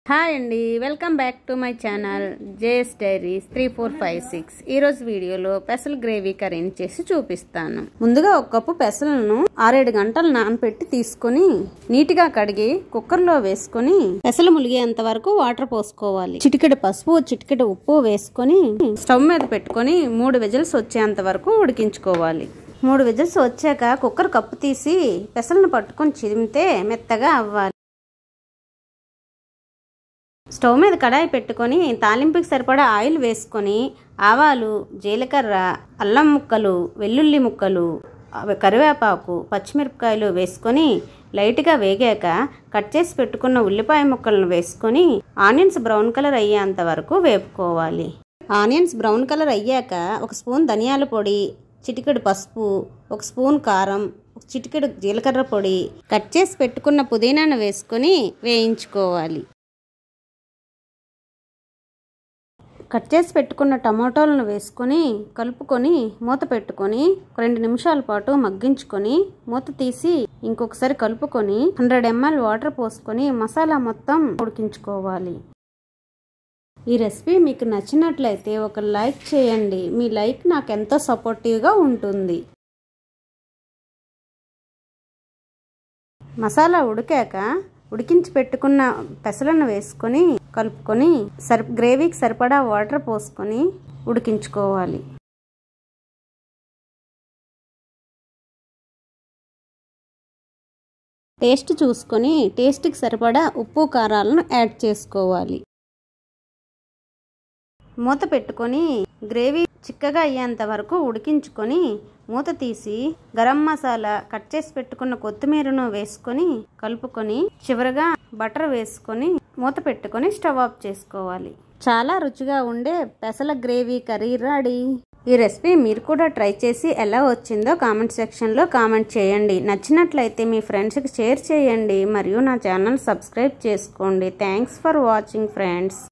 hi అండి welcome back to my channel JS diaries three four five six ఈరోజు వీడియోలో పెసలు గ్రేవీ కర్రీని చేసి చూపిస్తాను ముందుగా ఒక కప్పు పెసలను ఆరేడు గంటలు నానబెట్టి తీసుకొని నీట్గా కడిగి కుక్కర్లో వేసుకొని పెసలు ములిగేంత వరకు వాటర్ పోసుకోవాలి చిటికెడు పసుపు చిటికెడు ఉప్పు వేసుకొని స్టవ్ మీద పెట్టుకొని మూడు విజిల్స్ వచ్చేంత వరకు ఉడికించుకోవాలి మూడు విజిల్స్ వచ్చాక కుక్కర్ కప్పు తీసి పెసలను పట్టుకొని చిదిమితే మెత్తగా అవ్వాలి స్టవ్ మీద కడాయి పెట్టుకొని తాలింపుకి సరిపడా ఆయిల్ వేసుకొని ఆవాలు జీలకర్ర అల్లం ముక్కలు వెల్లుల్లి ముక్కలు అవి కరివేపాకు పచ్చిమిరపకాయలు వేసుకొని లైట్గా వేగాక కట్ చేసి పెట్టుకున్న ఉల్లిపాయ ముక్కలను వేసుకొని ఆనియన్స్ బ్రౌన్ కలర్ అయ్యేంత వరకు వేపుకోవాలి ఆనియన్స్ బ్రౌన్ కలర్ అయ్యాక ఒక స్పూన్ ధనియాల పొడి చిటికెడు పసుపు ఒక స్పూన్ కారం ఒక చిటికెడు జీలకర్ర పొడి కట్ చేసి పెట్టుకున్న పుదీనాను వేసుకొని వేయించుకోవాలి కట్ చేసి పెట్టుకున్న టమాటోలను వేసుకొని కలుపుకొని మూత పెట్టుకొని ఒక రెండు నిమిషాల పాటు మగ్గించుకొని మూత తీసి ఇంకొకసారి కలుపుకొని హండ్రెడ్ ఎంఎల్ వాటర్ పోసుకొని మసాలా మొత్తం ఉడికించుకోవాలి ఈ రెసిపీ మీకు నచ్చినట్లయితే ఒక లైక్ చేయండి మీ లైక్ నాకు ఎంతో సపోర్టివ్గా ఉంటుంది మసాలా ఉడికాక ఉడికించి పెట్టుకున్న పెసలను వేసుకొని కలుపుకొని సరి గ్రేవీకి సరిపడా వాటర్ పోసుకొని ఉడికించుకోవాలి టేస్ట్ చూసుకొని టేస్ట్కి సరిపడా ఉప్పు కారాలను యాడ్ చేసుకోవాలి మూత పెట్టుకొని గ్రేవీ చిక్కగా అయ్యేంత వరకు ఉడికించుకొని మూత తీసి గరం మసాలా కట్ చేసి పెట్టుకున్న కొత్తిమీరను వేసుకొని కలుపుకొని చివరగా బటర్ వేసుకొని మూత పెట్టుకొని స్టవ్ ఆఫ్ చేసుకోవాలి చాలా రుచిగా ఉండే పెసల గ్రేవీ కర్రీ రెడీ ఈ రెసిపీ మీరు కూడా ట్రై చేసి ఎలా వచ్చిందో కామెంట్ సెక్షన్లో కామెంట్ చేయండి నచ్చినట్లయితే మీ ఫ్రెండ్స్కి షేర్ చేయండి మరియు నా ఛానల్ సబ్స్క్రైబ్ చేసుకోండి థ్యాంక్స్ ఫర్ వాచింగ్ ఫ్రెండ్స్